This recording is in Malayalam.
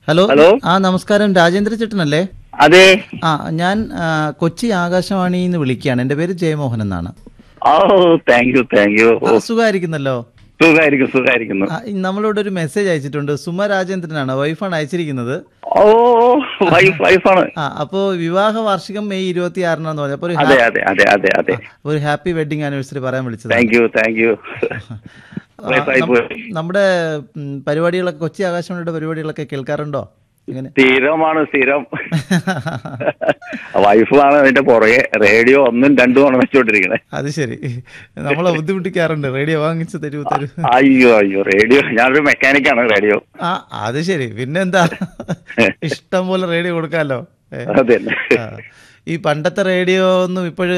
Hello hello. ആ നമസ്കാരം രാജേന്ദ്ര ചേട്ടനല്ലേ അതെ ആ ഞാൻ ആ, കൊച്ചി ആകാശവാണിയിൽ നിന്ന് വിളിക്കുകയാണ് എൻ്റെ പേര് ജയമോഹൻ എന്നാണ് ഓ താങ്ക് യു താങ്ക് യു ആ, സുഖമായിരിക്കുന്നല്ലോ സുഖായിരിക്കും സുഖായിരിക്കുന്നു ആ, നമ്മളോട് ഒരു മെസ്സേജ് അയച്ചിട്ടുണ്ട് സുമ രാജേന്ദ്രനാണ് വൈഫാണ് അയച്ചിരിക്കുന്നത് ഓ വൈഫ് വൈഫാണ് ആ അപ്പോൾ വിവാഹ വാർഷികം മെയ് ഇരുപത്തി ആറിനാന്ന് പറഞ്ഞു അപ്പോൾ ഒരു അതെ അതെ അതെ അതെ അതെ ഒരു ഹാപ്പി വെഡിങ് ആനിവേഴ്സറി പറയാൻ വിളിച്ചത് താങ്ക് യു താങ്ക് യു വൈഫായി പോയി നമ്മുടെ ഉം, പരിപാടികളൊക്കെ കൊച്ചി ആകാശവാണിയുടെ പരിപാടികളൊക്കെ കേൾക്കാറുണ്ടോ ഇങ്ങനെ സ്ഥിരമാണ് സ്ഥിരം വൈഫാണ് അതിന്റെ പുറകെ റേഡിയോ ഒന്നും രണ്ടുമാണ് വെച്ചോണ്ടിരിക്കണേ അത് ശരി നമ്മളെ ബുദ്ധിമുട്ടിക്കാറുണ്ട് റേഡിയോ വാങ്ങിച്ചു തരൂ തരൂ അയ്യോ അയ്യോ റേഡിയോ ഞാനൊരു മെക്കാനിക്കാണ് റേഡിയോ ആ അത് ശരി പിന്നെന്താ ഇഷ്ടം പോലെ റേഡിയോ കൊടുക്കാമല്ലോ ഏ, അതെ ആ. ഈ പണ്ടത്തെ റേഡിയോ ഒന്നും ഇപ്പോഴും